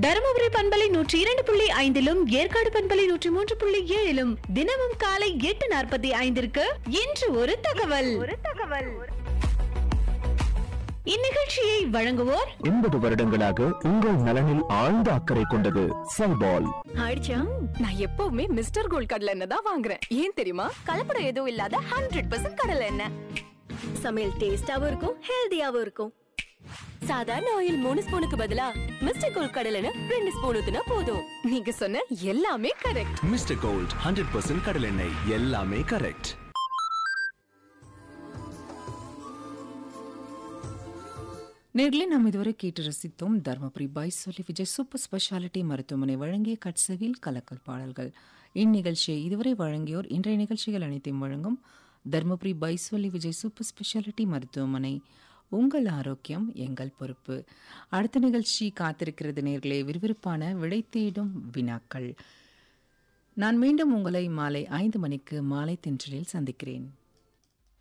தருமபுரி பண்பலை நூற்றி இரண்டு புள்ளி ஐந்திலும் ஏற்காடு பண்பலை நூற்றி மூன்று புள்ளி ஏழிலும் தினமும் காலை எட்டு நாற்பத்தி ஐந்திற்கு இன்று ஒரு தகவல் ஒரு தகவல் இந்நிகழ்ச்சியை வழங்குவோர் எண்பது வருடங்களாக உங்கள் நலனில் ஆழ்ந்த அக்கறை கொண்டது செல்பால் ஆயிடுச்சா நான் எப்பவுமே மிஸ்டர் கோல்ட் கடலை எண்ணெய் தான் வாங்குறேன் ஏன் தெரியுமா கலப்படம் எதுவும் இல்லாத ஹண்ட்ரட் பர்சன்ட் கடலை எண்ணெய் சமையல் டேஸ்டாவும் இருக்கும் ஹெல்தியாவும் இருக்கும் சாதாரண ஆயில் மூணு ஸ்பூனுக்கு பதிலா மிஸ்டர் கோல்ட் கடலை எண்ணெய் ரெண்டு ஸ்பூன் ஊத்துனா போதும் நீங்க சொன்ன எல்லாமே correct mister gold hundred percent கடலெண்ணெய் எல்லாமே கரெக்ட் நேர்களே நாம் இதுவரை கேட்டு ரசித்தோம் தர்மபுரி பைசொலி விஜய் சூப்பர் ஸ்பெஷாலிட்டி மருத்துவமனை வழங்கிய கட்சவில் கலக்கல் பாடல்கள் இந்நிகழ்ச்சியை இதுவரை வழங்கியோர் இன்றைய நிகழ்ச்சிகள் அனைத்தையும் வழங்கும் தர்மபுரி பைசொலி விஜய் சூப்பர் ஸ்பெஷாலிட்டி மருத்துவமனை உங்கள் ஆரோக்கியம் எங்கள் பொறுப்பு அடுத்த நிகழ்ச்சி காத்திருக்கிறது நேர்களே விறுவிறுப்பான விடை தேடும் வினாக்கள் நான் மீண்டும் உங்களை மாலை ஐந்து மணிக்கு மாலை தென்றலில் சந்திக்கிறேன்